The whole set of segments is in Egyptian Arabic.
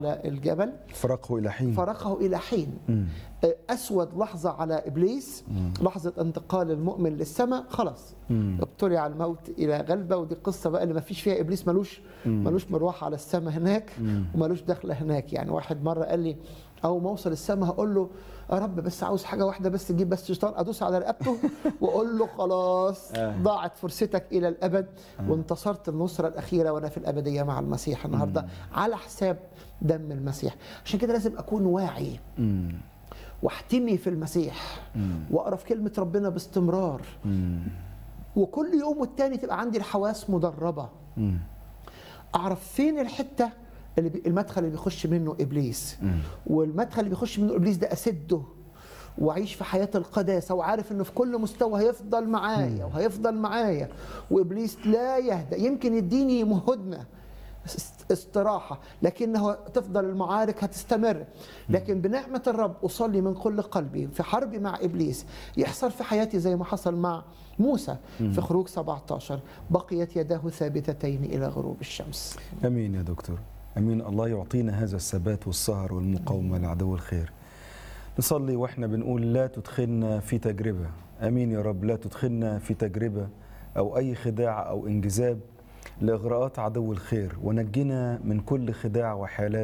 الجبل فرقه إلى حين فرقه إلى حين أسود لحظة على إبليس لحظة انتقال المؤمن للسماء خلاص ابتلع الموت إلى غلبة ودي قصة بقى اللي ما فيش فيها إبليس ملوش ملوش مروح على السماء هناك وملوش دخلة هناك يعني واحد مرة قال لي أول ما أوصل السماء هقول له يا رب بس عاوز حاجة واحدة بس تجيب بس شيطان أدوس على رقبته وأقول له خلاص ضاعت فرصتك إلى الأبد وانتصرت النصرة الأخيرة وأنا في الأبدية مع المسيح النهاردة على حساب دم المسيح عشان كده لازم أكون واعي واحتمي في المسيح واقرا في كلمه ربنا باستمرار وكل يوم والتاني تبقى عندي الحواس مدربه اعرف فين الحته اللي بي المدخل اللي بيخش منه ابليس والمدخل اللي بيخش منه ابليس ده اسده واعيش في حياه القداسه وعارف انه في كل مستوى هيفضل معايا وهيفضل معايا وابليس لا يهدأ يمكن يديني مهدنه استراحة لكنه تفضل المعارك هتستمر لكن بنعمة الرب أصلي من كل قلبي في حربي مع إبليس يحصل في حياتي زي ما حصل مع موسى في خروج 17 بقيت يداه ثابتتين إلى غروب الشمس امين يا دكتور امين الله يعطينا هذا الثبات والسهر والمقاومه لعدو الخير نصلي واحنا بنقول لا تدخلنا في تجربه امين يا رب لا تدخلنا في تجربه او اي خداع او انجذاب لاغراءات عدو الخير ونجنا من كل خداع وحالات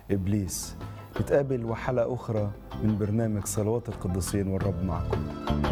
ابليس نتقابل وحلقه اخرى من برنامج صلوات القديسين والرب معكم